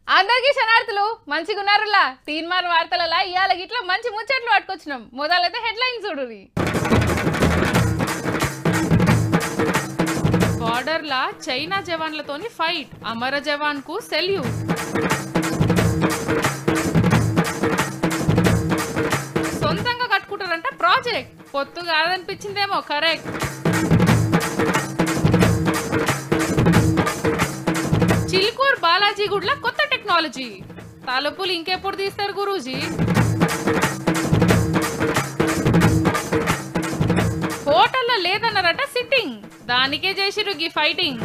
అందరికీ శనార్థులు మంచిగా ఉన్నారులా తీన్మార్ వార్తలలా ఇవాళ గిట్ల మంచి ముచ్చట్లు పట్టుకొచ్చినాం మొదలైతే హెడ్లైన్ చూడురి బార్డర్లా చైనా జవాన్లతోని ఫైట్ అమర జవాన్ కు సెల్యూట్ సొంతంగా కట్టుకుంటారంట ప్రాజెక్ట్ పొత్తు కాదనిపించిందేమో కరెక్ట్ చిలుకూరు బాలాజీ గుడ్ల కొత్త టెక్నాలజీ తలుపులు ఇంకెప్పుడు తీస్తారు గురూజీ హోటల్లో లేదన్నారట సిట్టింగ్ దానికే చేసిరు గీ ఫైటింగ్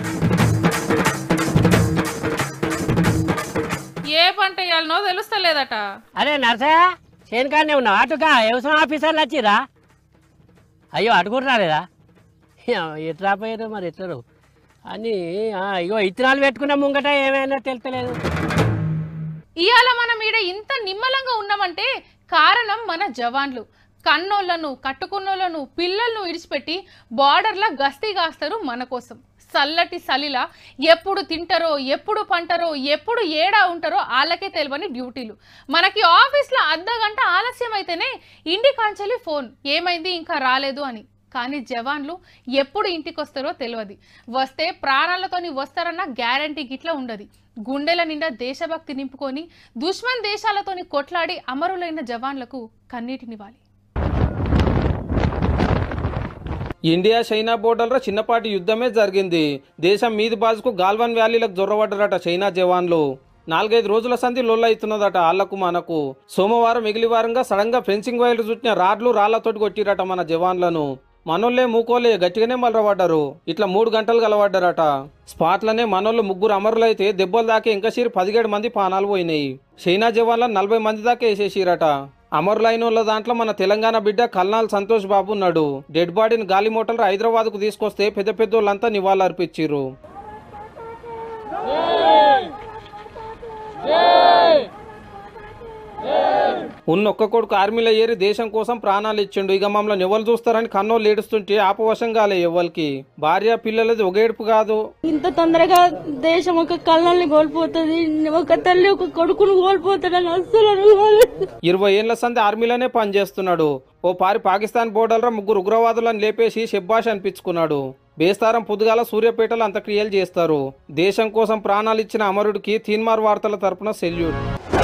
ఏ పంట వేయాలనో తెలుస్తలేదట అరే నర్సయ్య చేనుకాడనే ఉన్నావు అటుగా వ్యవసాయ ఆఫీసర్లు వచ్చిరా అయ్యో అటుకుంటున్నారేదా ఎట్లా పోయారు మరి ఎట్లరు అని ఆ, ఇగో ఇత్తనాలు పెట్టుకున్న ముంగట ఏమైనా తెలుస్తలేదు ఇవాళ మనం ఈడ ఇంత నిమ్మలంగా ఉన్నామంటే కారణం మన జవాన్లు కన్నోళ్లను కట్టుకున్నోళ్లను పిల్లలను ఇడిచిపెట్టి బార్డర్ల గస్తీ కాస్తారు మన కోసం చల్లటి సలిలా ఎప్పుడు తింటారో ఎప్పుడు పంటారో ఎప్పుడు ఏడా ఉంటారో వాళ్ళకే తెలియని డ్యూటీలు మనకి ఆఫీస్లో అర్ధ గంట ఆలస్యం అయితేనే ఇంటి కాంచెలి ఫోన్ ఏమైంది ఇంకా రాలేదు అని కానీ జవాన్లు ఎప్పుడు ఇంటికి వస్తారో తెలియదు వస్తే ప్రాణాలతోని వస్తారన్న గ్యారంటీ గిట్లా ఉండదు గుండెల నిండా దేశభక్తి నింపుకొని దుష్మన్ దేశాలతోని కొట్లాడి అమరులైన జవాన్లకు కన్నీటినివ్వాలి ఇండియా చైనా బోర్డర్లో చిన్నపాటి యుద్ధమే జరిగింది దేశం మీది బాజుకు గాల్వన్ వ్యాలీలకు జొర్రబడ్డారట చైనా జవాన్లు నాలుగైదు రోజుల సంధి లొల్లైతున్నదట ఆళ్లకు మనకు సోమవారం మిగిలివారంగా సడన్ గా ఫెన్సింగ్ వైర్లు చుట్టిన రాడ్లు రాళ్లతోటి కొట్టిరట మన జవాన్లను మనోళ్ళే మూకోలే గట్టిగానే మలరబడ్డారు ఇట్లా మూడు గంటలు గలబడ్డారట స్పాట్లనే మనోళ్ళు ముగ్గురు అమరులైతే దెబ్బలు దాకే ఇంకా సిరి పదిహేడు మంది పానాలు పోయినాయి చైనా జవాన్లను నలభై మంది దాకా వేసేసిరట అమరులైన వాళ్ళ దాంట్లో మన తెలంగాణ బిడ్డ కల్నాల్ సంతోష్ బాబు ఉన్నాడు డెడ్ బాడీని గాలి మోటార్ హైదరాబాద్ కు తీసుకొస్తే పెద్ద పెద్దోళ్ళంతా నివాళులర్పించిర్రు ఉన్న ఒక్క కొడుకు ఆర్మీలో ఏరి దేశం కోసం ప్రాణాలు ఇచ్చిండు ఇక మమ్మల్ని ఎవరు చూస్తారని కన్నోళ్ళు ఏడుస్తుంటే ఆపవశం కాలే ఎవరికి భార్య పిల్లలది ఒక ఏడుపు కాదు ఇంత తొందరగా దేశం ఒక కళ్ళల్ని కోల్పోతుంది ఒక తల్లి ఒక కొడుకును కోల్పోతాడని అస్సలు అనుకోలేదు ఇరవై ఏళ్ల సంది ఆర్మీలోనే పనిచేస్తున్నాడు ఓ పారి పాకిస్తాన్ బోర్డర్లో ముగ్గురు ఉగ్రవాదులను లేపేసి షెబ్బాష్ అనిపించుకున్నాడు బేస్తారం పొద్దుగాల సూర్యాపేటలో అంత్యక్రియలు చేస్తారు దేశం కోసం ప్రాణాలు ఇచ్చిన అమరుడికి తీన్మార్ వార్తల తరపున సెల్యూట్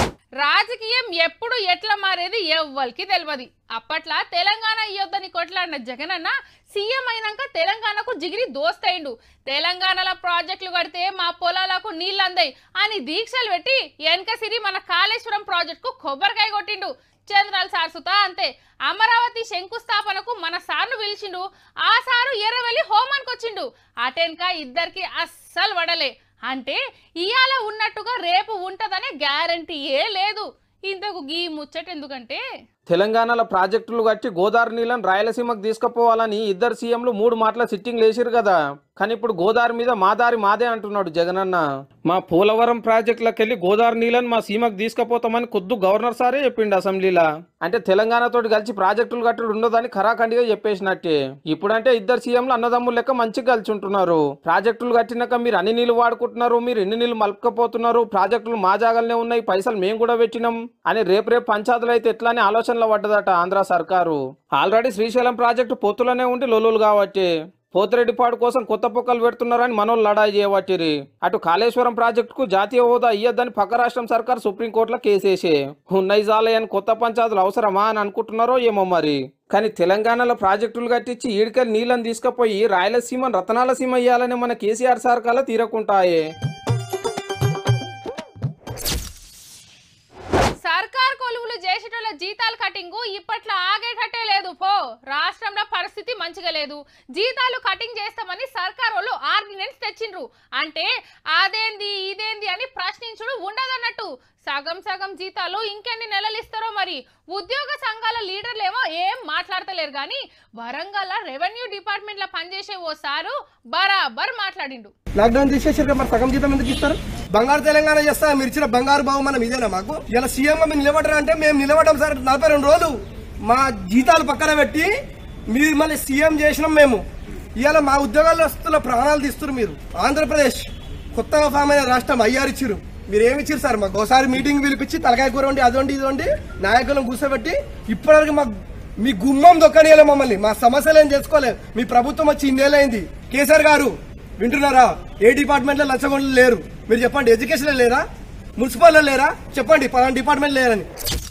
రాజకీయం ఎప్పుడు ఎట్లా మారేది ఎవ్వరికి తెలియదు అప్పట్లా తెలంగాణ ఇయ్యొద్దని కొట్లాడిన జగనన్న సీఎం అయినాక తెలంగాణకు జిగిరి దోస్తయిండు తెలంగాణలో ప్రాజెక్టులు కడితే మా పొలాలకు నీళ్ళు అందాయి అని దీక్షలు పెట్టి వెనక సిరి మన కాళేశ్వరం ప్రాజెక్టుకు కొబ్బరికాయ కొట్టిండు చంద్రాల సార్ సుతా అంతే అమరావతి శంకుస్థాపనకు మన సార్ను పిలిచిండు ఆ సారు ఎర్రవెల్లి హోమానికి వచ్చిండు అటెన్క ఇద్దరికి అస్సలు వడలే అంటే ఇయాల ఉన్నట్టుగా రేపు ఉంటదనే గ్యారంటీ ఏ లేదు ఇంతకు గీ ముచ్చట ఎందుకంటే తెలంగాణలో ప్రాజెక్టులు కట్టి గోదావరి నీళ్ళని రాయలసీమకు తీసుకుపోవాలని ఇద్దరు సీఎంలు మూడు మాటల సిట్టింగ్ లేచిరు కదా కానీ ఇప్పుడు గోదావరి మీద మా దారి మాదే అంటున్నాడు జగనన్న మా పోలవరం ప్రాజెక్టులకు వెళ్ళి గోదావరి నీళ్ళని మా సీమకు తీసుకుపోతామని కొద్దు గవర్నర్ సారే చెప్పిండు అసెంబ్లీలో అంటే తెలంగాణతోటి కలిసి ప్రాజెక్టులు కట్టడు ఉండదని ఖరాఖండిగా చెప్పేసినట్టే ఇప్పుడంటే ఇద్దరు సీఎంలు అన్నదమ్ములు లెక్క మంచిగా కలిసి ఉంటున్నారు ప్రాజెక్టులు కట్టినాక మీరు అన్ని నీళ్లు వాడుకుంటున్నారు మీరు ఎన్ని నీళ్లు మలుపుకపోతున్నారు ప్రాజెక్టులు మా జాగాలనే ఉన్నాయి పైసలు మేము కూడా పెట్టినాం అని రేపు రేపు పంచాయతీలు అయితే ఎట్లా అని ఆలోచనలో పడ్డదట ఆంధ్ర సర్కారు ఆల్రెడీ శ్రీశైలం ప్రాజెక్టు పొత్తులోనే ఉండి లొల్లులు కాబట్టి పోతిరెడ్డిపాడు కోసం కొత్త పొక్కలు పెడుతున్నారని మనోళ్ళు లడాయి చేయబట్టిరి అటు కాళేశ్వరం ప్రాజెక్టుకు జాతీయ హోదా ఇయ్యొద్దని పక్క రాష్ట్రం సర్కార్ సుప్రీంకోర్టులో కేసేసి ఉన్నాయి జాలయని కొత్త పంచాయతీలు అవసరమా అని అనుకుంటున్నారో ఏమో మరి కానీ తెలంగాణలో ప్రాజెక్టులు కట్టించి ఈడికల్ నీళ్ళని తీసుకుపోయి రాయలసీమ రతనాల సీమ ఇయ్యాలని మన కేసీఆర్ సర్కార్లో తీరకుంటాయే సర్కార్ కొలువులు చేసేటోళ్ళ జీతాలు కటింగ్ ఇప్పట్లో ఆగేటట్టే లేదు పో రాష్ట్రంలో పరిస్థితి మంచిగా లేదు జీతాలు కటింగ్ చేస్తామని సర్కార్ వాళ్ళు ఆర్డినెన్స్ తెచ్చిండ్రు అంటే అదేంది ఇదేంది అని ప్రశ్నించుడు ఉండదన్నట్టు సగం సగం జీతాలు ఇంకెన్ని నెలలు ఇస్తారో మరి ఉద్యోగ సంఘాల లీడర్లేమో ఏం మాట్లాడతలేరు కానీ వరంగల్ రెవెన్యూ డిపార్ట్మెంట్ లో పనిచేసే ఓ సారు బరాబర్ మాట్లాడిండు లాక్డౌన్ తీసేసారు కదా మరి సగం జీతం ఎందుకు ఇస్తారు బంగారు తెలంగాణ చేస్తా మీరు ఇచ్చిన బంగారు బహుమానం ఇదేనా మాకు ఇలా సీఎం గా మీరు నిలబడరా అంటే మేము నిలబడ్డాం సార్ నలభై రెండు రోజులు మా జీతాలు పక్కన పెట్టి మీరు మళ్ళీ సీఎం చేసినాం మేము ఇవాళ మా ఉద్యోగాల్లో వస్తున్న ప్రాణాలు తీస్తున్నారు మీరు ఆంధ్రప్రదేశ్ కొత్తగా ఫామ్ అయిన రాష్ట్రం అయ్యారు ఇచ్చిరు మీరు ఏమి ఇచ్చారు సార్ మాకు ఒకసారి మీటింగ్ పిలిపించి తలకాయ కూర వండి అదొండి ఇదొండి నాయకులను కూర్చోబెట్టి ఇప్పటివరకు మాకు మీ గుమ్మం దొక్కనియలే మమ్మల్ని మా సమస్యలు ఏం చేసుకోలేదు మీ ప్రభుత్వం వచ్చి ఇన్నేళ్ళైంది కేసీఆర్ గారు వింటున్నారా ఏ డిపార్ట్మెంట్ లో లచ్చగొండలు లేరు మీరు చెప్పండి ఎడ్యుకేషన్ లేరా మున్సిపల్ లేరా చెప్పండి పలానా డిపార్ట్మెంట్ లేరని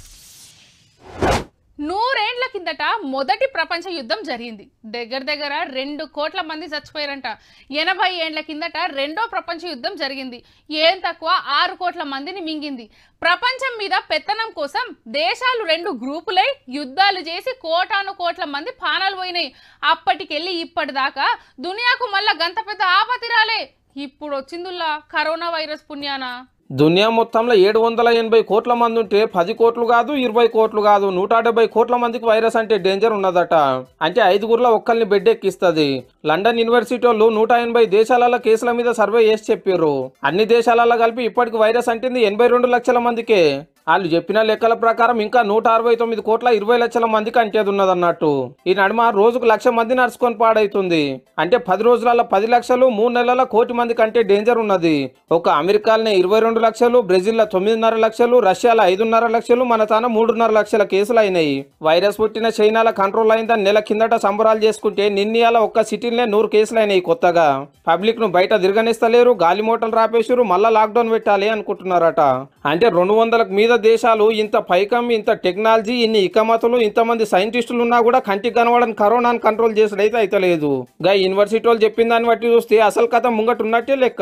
నూరేండ్ల కిందట మొదటి ప్రపంచ యుద్ధం జరిగింది దగ్గర దగ్గర రెండు కోట్ల మంది చచ్చిపోయారంట ఎనభై ఏండ్ల కిందట రెండో ప్రపంచ యుద్ధం జరిగింది ఏం తక్కువ ఆరు కోట్ల మందిని మింగింది ప్రపంచం మీద పెత్తనం కోసం దేశాలు రెండు గ్రూపులై యుద్ధాలు చేసి కోటాను కోట్ల మంది పానాలు పోయినాయి అప్పటికెళ్ళి ఇప్పటిదాకా దునియాకు మళ్ళా గంత పెద్ద ఆపతి రాలే ఇప్పుడు వచ్చిందుల్లా కరోనా వైరస్ పుణ్యానా దునియా మొత్తంలో ఏడు వందల ఎనభై కోట్ల మంది ఉంటే పది కోట్లు కాదు ఇరవై కోట్లు కాదు నూట డెబ్బై కోట్ల మందికి వైరస్ అంటే డేంజర్ ఉన్నదట అంటే ఐదుగురులో ఒక్కరిని బెడ్ ఎక్కిస్తుంది లండన్ యూనివర్సిటీ వాళ్ళు నూట ఎనభై దేశాలలో కేసుల మీద సర్వే చేసి చెప్పారు అన్ని దేశాలలో కలిపి ఇప్పటికి వైరస్ అంటుంది ఎనభై రెండు లక్షల మందికే వాళ్ళు చెప్పిన లెక్కల ప్రకారం ఇంకా నూట అరవై తొమ్మిది కోట్ల ఇరవై లక్షల మందికి అంటేది ఉన్నదన్నట్టు ఈ నడుమ రోజుకు లక్ష మంది నడుచుకొని పాడైతుంది అంటే పది రోజులలో పది లక్షలు మూడు నెలల కోటి మందికి అంటే డేంజర్ ఉన్నది ఒక అమెరికాలోనే ఇరవై రెండు లక్షలు బ్రెజిల్లో తొమ్మిదిన్నర లక్షలు రష్యాలో ఐదున్నర లక్షలు మన తాన మూడున్నర లక్షల కేసులు అయినాయి వైరస్ పుట్టిన చైనాలో కంట్రోల్ అయిందని నెల కిందట సంబరాలు చేసుకుంటే నిన్నయాల ఒక్క సిటీలోనే నూరు కేసులు అయినాయి కొత్తగా పబ్లిక్ ను బయట తిరగనిస్తలేరు గాలి మూటలు రాపేసారు మళ్ళా లాక్డౌన్ పెట్టాలి అనుకుంటున్నారట అంటే రెండు వందలకు మీద దేశాలు ఇంత పైకం ఇంత టెక్నాలజీ ఇన్ని ఇకమతులు ఇంతమంది సైంటిస్టులు ఉన్నా కూడా కంటికి కనబడని కరోనాను కంట్రోల్ చేసుడైతే అయితే లేదు గా యూనివర్సిటీ వాళ్ళు చెప్పిన దాన్ని బట్టి చూస్తే అసలు కథ ముంగట ఉన్నట్టే లెక్క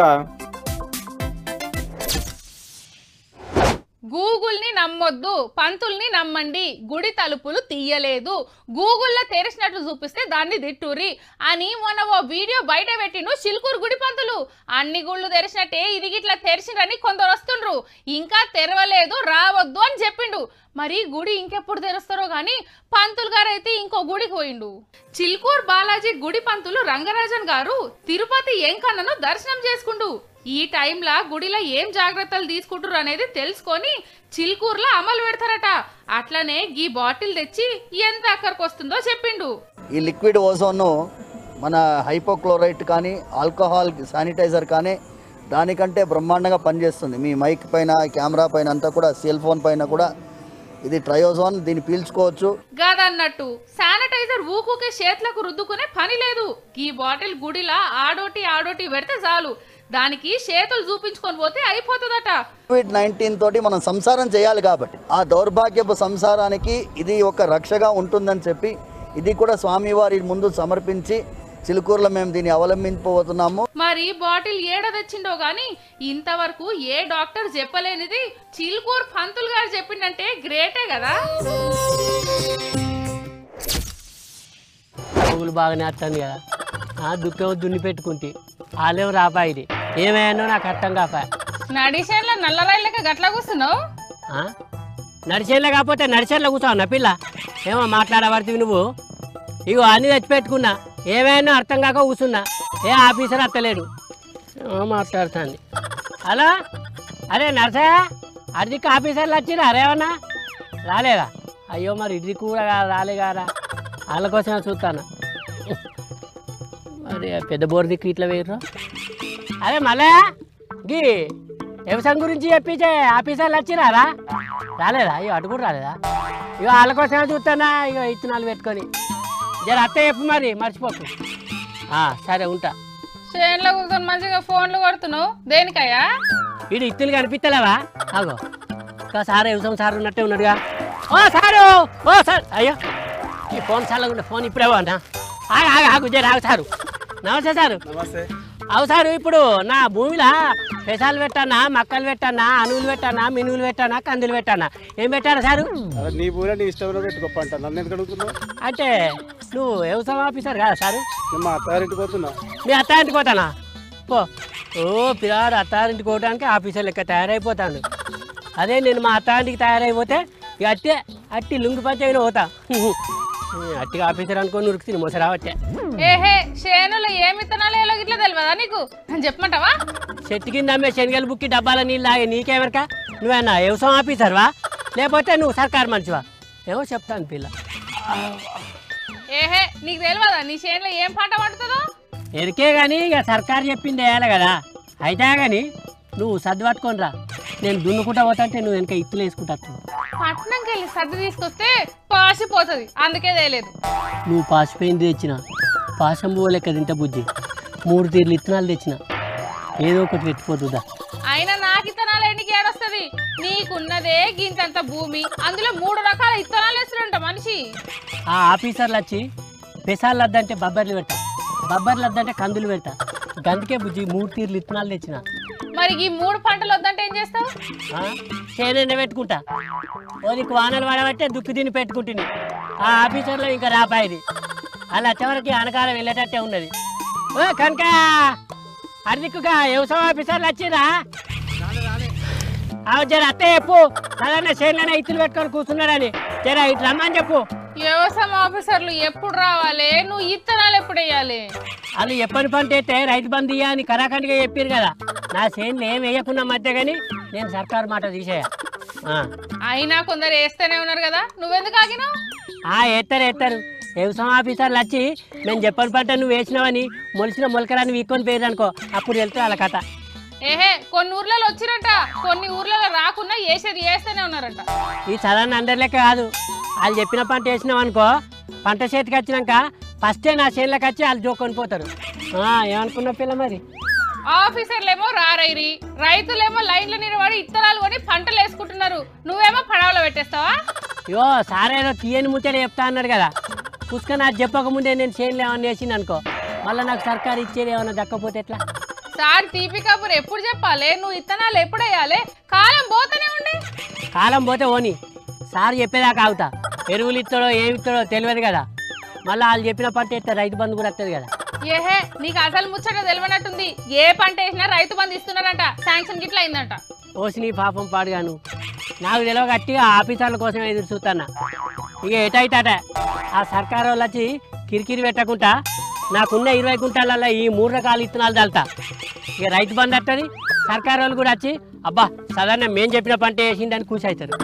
గూగుల్ని నమ్మొద్దు పంతుల్ని నమ్మండి గుడి తలుపులు తీయలేదు గూగుల్లో తెరిచినట్లు చూపిస్తే దాన్ని దిట్టురి అని మొన్న ఓ వీడియో బయట పెట్టిండు చిలుకూరు గుడి పంతులు అన్ని గుళ్ళు తెరిచినట్టే ఇది గిట్లా తెరిచిండ్రని కొందరు వస్తుండ్రు ఇంకా తెరవలేదు రావద్దు అని చెప్పిండు మరి గుడి ఇంకెప్పుడు తెరుస్తారో గాని పంతులు గారు అయితే ఇంకో గుడికి పోయిండు చిల్కూర్ బాలాజీ గుడి పంతులు రంగరాజన్ గారు తిరుపతి ఎంకన్నను దర్శనం చేసుకుండు ఈ టైంలో గుడిలో ఏం జాగ్రత్తలు తీసుకుంటారు అనేది తెలుసుకొని చిల్కూర్లో అమలు పెడతారట అట్లనే ఈ బాటిల్ తెచ్చి ఎంత అక్కడికి వస్తుందో చెప్పిండు ఈ లిక్విడ్ ఓజోన్ మన హైపోక్లోరైట్ కానీ ఆల్కహాల్ శానిటైజర్ కానీ దానికంటే బ్రహ్మాండంగా పనిచేస్తుంది మీ మైక్ పైన కెమెరా పైన అంతా కూడా సెల్ ఫోన్ పైన కూడా ఇది ట్రయోజోన్ దీన్ని పీల్చుకోవచ్చు గాదన్నట్టు శానిటైజర్ ఊకుకే చేతులకు రుద్దుకునే పని లేదు ఈ బాటిల్ గుడిలా ఆడోటి ఆడోటి పెడితే చాలు దానికి చేతులు చూపించుకొని పోతే అయిపోతుందట కోవిడ్ నైన్టీన్ తోటి మనం సంసారం చేయాలి కాబట్టి ఆ దౌర్భాగ్యపు సంసారానికి ఇది ఒక రక్షగా ఉంటుందని చెప్పి ఇది కూడా స్వామివారి ముందు సమర్పించి చిలుకూరులో మేము దీన్ని అవలంబించబోతున్నాము మరి బాటిల్ ఏడ తెచ్చిండో గాని ఇంతవరకు ఏ డాక్టర్ చెప్పలేనిది చిల్కూర్ పంతులు గారు చెప్పిండంటే గ్రేటే కదా పువ్వులు బాగానే వస్తుంది కదా ఆ, దుఃఖం దున్ని పెట్టుకుంటే వాళ్ళేం రాపాయి ఏమైనా నాకు అర్థం కాపాయి నడిచేన్ల నల్ల రైళ్ళకి గట్ల కూస్తున్నావు నడిచేళ్ళ కాకపోతే నడిచేళ్ళ కూర్చోవు నా పిల్ల ఏమో మాట్లాడబడుతుంది నువ్వు ఇగో అన్ని తెచ్చిపెట్టుకున్నా ఏమైనా అర్థం కాక కూర్చున్నా ఏ ఆఫీసర్ అత్తలేడు ఏమో మాట్లాడుతుంది హలో అరే నర్సయ్య అర్ధిక్ ఆఫీసర్లు వచ్చిరా అరేమన్నా రాలేదా అయ్యో మరి ఇది కూడా రా- రాలే కారా వాళ్ళ కోసమే చూస్తాను మరి ఆ పెద్ద బోర్ దిక్కు ఇట్లా వేయరు అరే మళ్ళా గీ వ్యవసాయం గురించి చెప్పించే ఆఫీసర్లు వచ్చిరారా రాలేదా అయ్యో అటు కూడా రాలేదా ఇక వాళ్ళ కోసమే చూస్తానా ఇక ఇత్తనాలు పెట్టుకొని జర అత్త చెప్పు మరి మర్చిపోకు ఆ, సరే ఉంటా చేన్లో కూర్చొని మంచిగా ఫోన్లు కొడుతున్నావు దేనికయ్యా వీడు ఇత్తులు కనిపిస్తలేవా అగో ఇంకా సార్ వ్యవసాయం సార్ ఉన్నట్టే ఉన్నాడుగా ఓ సారు ఓ సార్ అయ్యో ఈ ఫోన్ చల్లకుండా ఫోన్ ఇప్పుడే అన్నా ఆగు ఆగు ఆగు జర ఆగు సారు నమస్తే సారు నమస్తే అవు సారు ఇప్పుడు నా భూమిలో పెసాలు పెట్టానా మక్కలు పెట్టానా అనువులు పెట్టానా మినువులు పెట్టానా కందులు పెట్టానా ఏం పెట్టారా సారు అదే నీ ఊరే నీ ఇష్టంలో పెట్టుకోప్ప అంట నన్ను ఎందుకు అడుగుతున్నావు అంటే నువ్వు వ్యవసాయం ఆఫీసర్ కదా సారు నేను మా అత్తారింటికి పోతున్నా మీ అత్తారింటికి పోతానా పో ఓ పిల్లాడు అత్తారింటికి పోవడానికి ఆఫీసర్ లెక్క తయారైపోతాను అదే నేను మా అత్తారింటికి తయారైపోతే ఇక అట్టే అట్టి లుంగి పంచైన పోతా అట్టిగా ఆఫీసర్ అనుకొని ఉరుకుతుంది మొసరావట్టే ఏహే చేనులో ఏమి విత్తనాలు వేయాలో గిట్లా తెలియదా నీకు అని చెప్పమంటావా చెట్టు కింద అమ్మే శనగలు బుక్కి డబ్బాల నీళ్ళు తాగే నీకేమరక నువ్వేనా వ్యవసాయం ఆఫీసర్వా లేకపోతే నువ్వు సర్కారు మనిషివా ఏమో చెప్తాను పిల్ల ఏహే నీకు తెలియదా నీ చేనులో ఏం పంట పండుతుందో ఎరికే కానీ ఇక సర్కారు చెప్పింది వేయాలి కదా అయితే కానీ నువ్వు సర్ది పట్టుకొని రా నేను దున్నుకుంటా పోతా అంటే నువ్వు వెనక ఇత్తులు వేసుకుంటా వస్తున్నావు. పట్నంకి వెళ్ళి సర్ది తీసుకొస్తే పాసిపోతుంది అందుకే తేలేదు నువ్వు పాసిపోయింది తెచ్చిన పాసం పోలేక తింట బుజ్జి మూడు తీర్లు ఇత్తనాలు తెచ్చిన ఏదో ఒకటి పెట్టిపోతుందా అయినా నాకు ఇత్తనాలు ఎన్నికి ఏడొస్తుంది నీకున్నదే గింతంత భూమి అందులో మూడు రకాల ఇత్తనాలు వేస్తున్నంట మనిషి ఆ ఆఫీసర్లు వచ్చి పెసాలు వద్దంటే బబ్బర్లు పెడతా బబ్బర్లు వద్దంటే కందులు పెడతా గందుకే బుజ్జి మూడు తీర్లు ఇత్తనాలు తెచ్చిన మరి ఈ మూడు పంటలు వద్దంటే ఏం చేస్తావు చేనే పెట్టుకుంటా ఓ నీకు వానలు పడబట్టే దుక్కు తిని పెట్టుకుంటుంది ఆ ఆఫీసర్లో ఇంకా రాపాయిది అలా చివరికి అనకాలం వెళ్ళేటట్టే ఉన్నది ఓ కనుక అర్దిక్కుగా వ్యవసాయ ఆఫీసర్లు వచ్చిరా ఆ జర అత్తే చెప్పు సాధారణ చేనులోనే ఇత్తులు పెట్టుకొని కూర్చున్నాడని జర ఇటు రమ్మని చెప్పు వ్యవసాయ ఆఫీసర్లు ఎప్పుడు రావాలి నువ్వు ఇత్తనాలు ఎప్పుడు వేయాలి వాళ్ళు ఎప్పటి పంట అయితే రైతు బంధు ఇయ్య అని కరాఖండిగా చెప్పారు కదా నా చేనులు ఏం వేయకున్నా మధ్య కానీ నేను సర్కారు మాట తీసేయ ఆ. అయినా కొందరు వేస్తూనే ఉన్నారు కదా నువ్వెందుకు ఆగినావు ఆ ఎత్తారు ఎత్తారు వ్యవసాయ ఆఫీసర్లు వచ్చి మేము చెప్పని పంట నువ్వు వేసినావని మొలిసిన మొలకరాని వీక్కొని పోయారు అనుకో అప్పుడు వెళ్తే వాళ్ళ కథ ఏహే కొన్ని ఊర్లలో వచ్చిరంట కొన్ని ఊర్లలో రాకుండా వేసేది వేస్తూనే ఉన్నారంట ఈ సాధారణ అందరి లెక్క కాదు వాళ్ళు చెప్పిన పంట వేసినాం అనుకో పంట చేతికి వచ్చినాక ఫస్టే నా చేనులకు వచ్చి వాళ్ళు జోకొని పోతారు ఆ, ఏమనుకున్న పిల్ల మరి ఆఫీసర్లేమో రారైరి రైతులేమో లైన్ల నిలబడి ఇత్తనాలు కొని పంటలు వేసుకుంటున్నారు నువ్వేమో పడవలో పెట్టేస్తావా యో సార్ ఏదో తీయని ముచ్చట చెప్తా అన్నాడు కదా పుష్క నాకు చెప్పకముందే నేను చేనులు ఏమన్నా వేసింది అనుకో మళ్ళీ నాకు సర్కారు ఇచ్చేది ఏమన్నా దక్కపోతే ఎట్లా సార్ తీపి కబుర్ ఎప్పుడు చెప్పాలి నువ్వు ఇత్తనాలు ఎప్పుడు వేయాలి కాలం పోతూనే ఉండే కాలం పోతే ఓని సార్ చెప్పేదాకా ఆగుతా ఎరువులు ఇస్తాడో ఏమి ఇస్తాడో తెలియదు కదా మళ్ళీ వాళ్ళు చెప్పిన పంట ఇస్తే రైతు బంధు కూడా వస్తుంది కదా ఏహే నీకు అసలు ముచ్చట తెలియనట్టుంది ఏ పంట వేసినా రైతు బంధు ఇస్తున్నారంట శాంక్షన్ గిట్ల అయిందంట ఓసి నీ పాపం పాడుగాను నాకు తెలియ గట్టిగా ఆఫీసర్ల కోసం ఎదురు చూస్తానా ఇక ఎటైతే ఆ సర్కారు వాళ్ళు వచ్చి కిరికిరి పెట్టకుండా నాకున్న ఇరవై గుంటాలలో ఈ మూడు రకాల ఇత్తనాలు చల్లుతా ఇక రైతు బంధు వస్తుంది సర్కారు వాళ్ళు కూడా వచ్చి అబ్బా సాధారణ మేం చెప్పిన పంట వేసిందని కూసి అవుతారు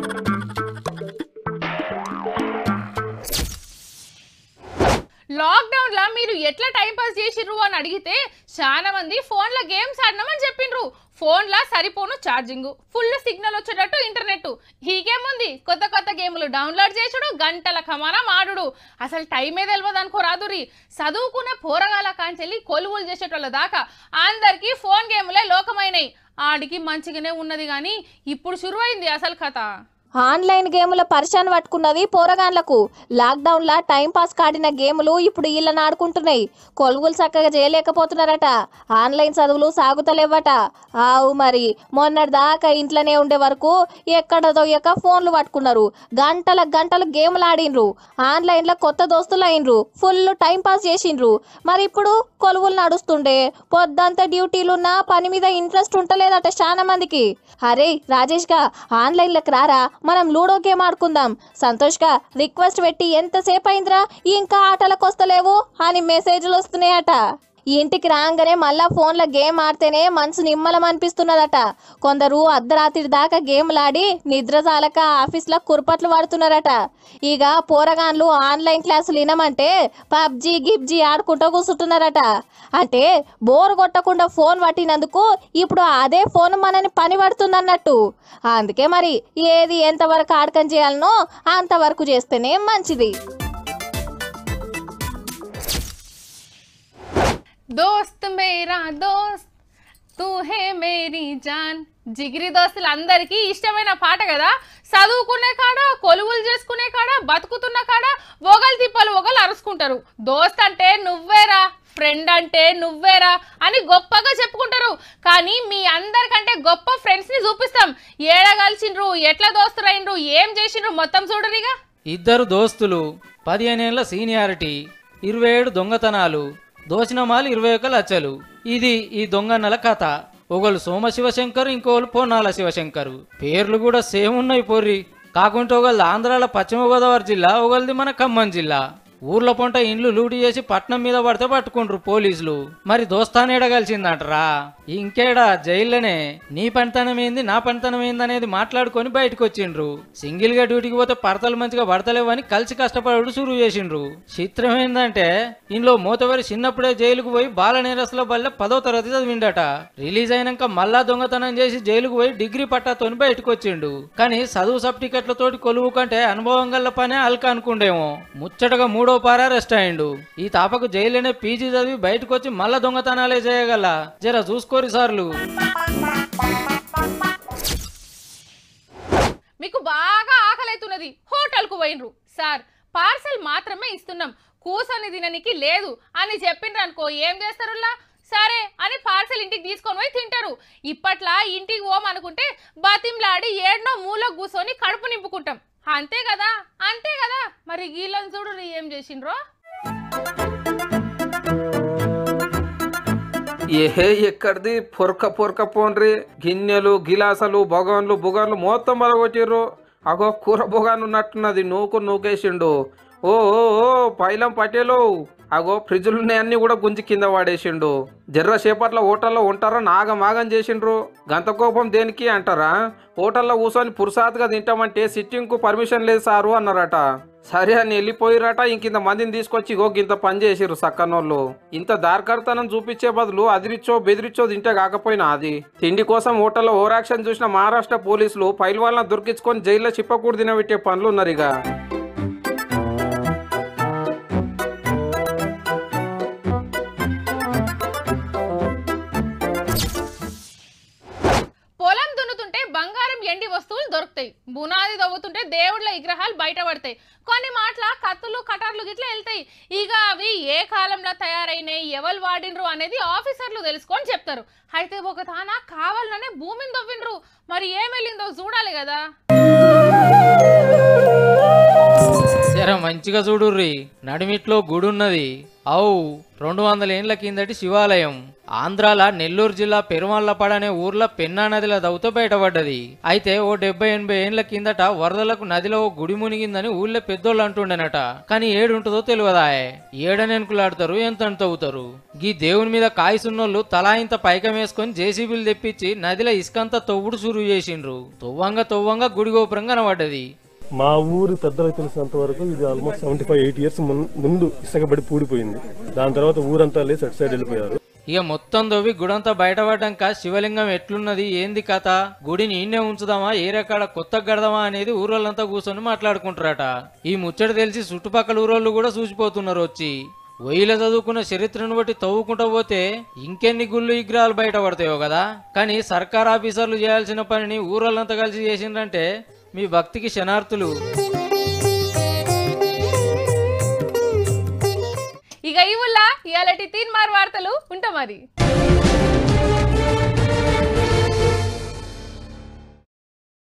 లాక్డౌన్ లా మీరు ఎట్లా టైం పాస్ చేసిర్రు అని అడిగితే చాలా మంది ఫోన్లో గేమ్స్ ఆడినామని చెప్పిండ్రు ఫోన్లో సరిపోను ఛార్జింగ్ ఫుల్ సిగ్నల్ వచ్చేటట్టు ఇంటర్నెట్ హీగేముంది కొత్త కొత్త గేములు డౌన్లోడ్ చేసుడు గంటల కమానం ఆడుడు అసలు టైమే తెలియదు అనుకో రాదురి చదువుకున్న పోరగాల కాంచెల్లి కొలువులు చేసేటోళ్ళ దాకా అందరికీ ఫోన్ గేములే లోకమైనవి ఆడికి మంచిగానే ఉన్నది కానీ ఇప్పుడు శురువైంది అసలు కథ ఆన్లైన్ గేముల పరిశాన్ పట్టుకున్నది పోరగాన్లకు లాక్డౌన్ లా టైం పాస్ కాడిన గేములు ఇప్పుడు వీళ్ళని ఆడుకుంటున్నాయి కొలుగులు చక్కగా చేయలేకపోతున్నారట ఆన్లైన్ చదువులు సాగుతలేవట ఆవు మరి మొన్నటి దాకా ఇంట్లోనే ఉండే వరకు ఎక్కడ దొయ్యక ఫోన్లు పట్టుకున్నారు గంటల గంటలు గేములు ఆడిండ్రు ఆన్లైన్ లో కొత్త దోస్తులు అయినరు ఫుల్ టైం పాస్ చేసిండ్రు మరి ఇప్పుడు కొలువులు నడుస్తుండే పొద్దంతా డ్యూటీలున్నా పని మీద ఇంట్రెస్ట్ ఉంటలేదట చాలా మందికి అరే రాజేష్ గా ఆన్లైన్ లకు రారా మనం లూడో గేమ్ ఆడుకుందాం సంతోష్ గా రిక్వెస్ట్ పెట్టి ఎంతసేపు అయిందిరా ఇంకా ఆటలకు వస్తలేవు అని మెసేజ్లు వస్తున్నాయట ఇంటికి రాగానే మళ్ళా ఫోన్లో గేమ్ ఆడితేనే మనసు నిమ్మలం అనిపిస్తున్నదట కొందరు అర్ధరాత్రి దాకా గేమ్లు ఆడి నిద్ర చాలక ఆఫీస్లో కుర్పట్లు వాడుతున్నారట ఇక పోరగాన్లు ఆన్లైన్ క్లాసులు వినమంటే పబ్జి గిబ్జి ఆడుకుంటూ కూర్చుంటున్నారట అంటే బోర్ కొట్టకుండా ఫోన్ పట్టినందుకు ఇప్పుడు అదే ఫోన్ మనని పని పడుతుందన్నట్టు అందుకే మరి ఏది ఎంతవరకు ఆడకం చేయాలనో అంతవరకు చేస్తేనే మంచిది దోస్త్ మేరా దోస్త్ తూ హే మేరీ జాన్ జిగిరి దోస్తులు అందరికీ ఇష్టమైన పాట కదా చదువుకునే కాడ కొలువులు చేసుకునే కాడ బతుకుతున్న కాడ ఒగలు తిప్పలు ఒగలు అరుచుకుంటారు దోస్త్ అంటే నువ్వేరా ఫ్రెండ్ అంటే నువ్వేరా అని గొప్పగా చెప్పుకుంటారు కానీ మీ అందరికంటే గొప్ప ఫ్రెండ్స్ని చూపిస్తాం ఏడ కలిసిండ్రు ఎట్లా దోస్తులైండ్రు ఏం చేసిండ్రు మొత్తం చూడరిగా ఇద్దరు దోస్తులు పదిహేనేళ్ల సీనియారిటీ ఇరవై ఏడు దొంగతనాలు దోచినమాలు ఇరవై ఒక లచ్చలు ఇది ఈ దొంగన్నల కథ ఒకళ్ళు సోమ శివశంకర్ ఇంకోళ్ళు పొన్నాల శివశంకర్ పేర్లు కూడా సేమ్ ఉన్నాయి పోర్రి కాకుంటే ఒకళ్ళు ఆంధ్రాల పశ్చిమ గోదావరి జిల్లా ఒకళ్ళది మన ఖమ్మం జిల్లా ఊర్ల పొంట ఇండ్లు లూటి చేసి పట్నం మీద పడితే పట్టుకుండ్రు పోలీసులు మరి దోస్తానేడ కలిసిందంటరా ఇంకేడా జైల్లోనే నీ పనితనం ఏంది నా పనితనం ఏంది అనేది మాట్లాడుకొని బయటకు వచ్చిండ్రు సింగిల్ గా డ్యూటీకి పోతే పడతలు మంచిగా పడతలేవని కలిసి కష్టపడు సురువు చేసిండ్రు చిత్రం ఏందంటే ఇంట్లో మోతవరి చిన్నప్పుడే జైలుకు పోయి బాల నేరస్తుల వల్ల పదో తరగతి చదివిండట రిలీజ్ అయినాక మళ్ళా దొంగతనం చేసి జైలుకు పోయి డిగ్రీ పట్టాతోని బయటకు వచ్చిండు కానీ చదువు సర్టిఫికెట్లతోటి కొలువు కంటే అనుభవం గల్ల పనే అల్క అనుకుండేమో ముచ్చటగా మూడో పార అరెస్ట్ అయిండు ఈ తాపకు జైలునే పీజీ చదివి బయటకు వచ్చి మళ్ళా దొంగతనాలే చేయగల జర చూసుకోరి సార్లు మీకు బాగా ఆకలైతున్నది హోటల్కు పోయినరు సార్ పార్సల్ మాత్రమే ఇస్తున్నాం కూసని తిననికి లేదు అని చెప్పిండ్రు అనుకో ఏం చేస్తారులా సరే అని పార్సల్ ఇంటికి తీసుకొని పోయి తింటారు ఇప్పట్లా ఇంటికి పోమనుకుంటే బతింలాడి ఏడనో మూల కూర్చొని కడుపు నింపుకుంటాం అంతే కదా అంతే కదా మరి గీళ్ళని చూడు ఏం చేసిండ్రో ఏహే ఎక్కడిది పొరక పొరక పోన్రి గిన్నెలు గిలాసలు బొగన్లు బుగన్లు మొత్తం బలగొట్టిర్రు అగో కూర బొగాన్ ఉన్నట్టున్నది నూకు నూకేసిండు ఓ ఓ ఓ పైలం పటేలు అగో ఫ్రిడ్జ్లు ఉన్నాయన్నీ కూడా గుంజి కింద వాడేసిండు జర్ర సేపట్ల హోటల్లో ఉంటారని ఆగమాగం చేసిండ్రు గంత కోపం దేనికి అంటారా హోటల్లో కూర్చొని పురుసాత్గా తింటామంటే సిట్టింగ్కు పర్మిషన్ లేదు సారు అన్నారట సరే అని వెళ్ళిపోయిరట ఇంకింత మందిని తీసుకొచ్చి ఇగో గింత పని చేసిర్రు సక్కనోళ్ళు ఇంత దార్కర్తనం చూపించే బదులు అదిరిచ్చో బెదిరిచ్చో తింటే కాకపోయినా అది తిండి కోసం హోటల్లో ఓరాక్షన్ చూసిన మహారాష్ట్ర పోలీసులు పైల వాళ్ళని దొరికించుకొని జైల్లో చిప్పకూడు తినబెట్టే పనులు ఉన్నారు ఇక పొలం దున్నుతుంటే బంగారం ఎండి వస్తువులు దొరుకుతాయి బునాది దవ్వుతుంటే దేవుళ్ళ విగ్రహాలు బయటపడతాయి కొన్ని మాటల కత్తులు కటార్లు గిట్లా వెళ్తాయి ఇక అవి ఏ కాలంలో తయారైనాయి ఎవరు వాడినరు అనేది ఆఫీసర్లు తెలుసుకొని చెప్తారు అయితే ఒక తాన కావాలనే భూమిని దవ్విండ్రు మరి ఏం వెళ్ళిందో చూడాలి కదా జర మంచిగా చూడుర్రి నడిమిట్లో గుడున్నది అవు రెండు వందల ఏండ్ల కిందటి శివాలయం ఆంధ్రాల నెల్లూరు జిల్లా పెరుమల్లపాడు అనే ఊర్లో పెన్నా నదిలో దవ్వుతో బయటపడ్డది అయితే ఓ డెబ్బై ఎనభై ఏండ్ల కిందట వరదలకు నదిలో ఓ గుడి మునిగిందని ఊళ్ళో పెద్దోళ్ళు అంటుండేనట కానీ ఏడుంటుందో తెలియదాయే ఏడనెనుకులాడతారు ఎంత తవ్వుతారు గీ దేవుని మీద కాయసున్నోళ్ళు తలా ఇంత పైకం వేసుకొని జేసీబీలు తెప్పించి నదిలో ఇసుకంతా తవ్వుడు సురువు చేసిండ్రు తవ్వంగా తవ్వంగా గుడి గోపురం కనబడ్డది మా ఊరు పెద్దలకు తెలిసినంత వరకు ఇది almost seventy five eight years ముందు ఇసుకబడి పూడిపోయింది దాని తర్వాత ఊరంతా లేసి అటు సైడ్ వెళ్ళిపోయారు ఇక మొత్తం దొవ్వి గుడంతా బయటపడ్డాక శివలింగం ఎట్లున్నది ఏంది కథ గుడిని ఈయనే ఉంచుదామా ఏ రకాల కొత్త గడదామా అనేది ఊరోళ్ళంతా కూర్చొని మాట్లాడుకుంటారట ఈ ముచ్చట తెలిసి చుట్టుపక్కల ఊరోళ్ళు కూడా చూసిపోతున్నారు వచ్చి ఒయ్యిలో చదువుకున్న చరిత్రను బట్టి తవ్వుకుంటూ పోతే ఇంకెన్ని గుళ్ళు విగ్రహాలు బయటపడతాయో కదా కానీ సర్కార్ ఆఫీసర్లు చేయాల్సిన పనిని ఊరోళ్ళంతా కలిసి చేసిండ్రంటే మీ భక్తికి శనార్థులు ఇక ఈ ఊళ్ళ ఇవాళ తీన్ మార్ వార్తలు ఉంటా మరి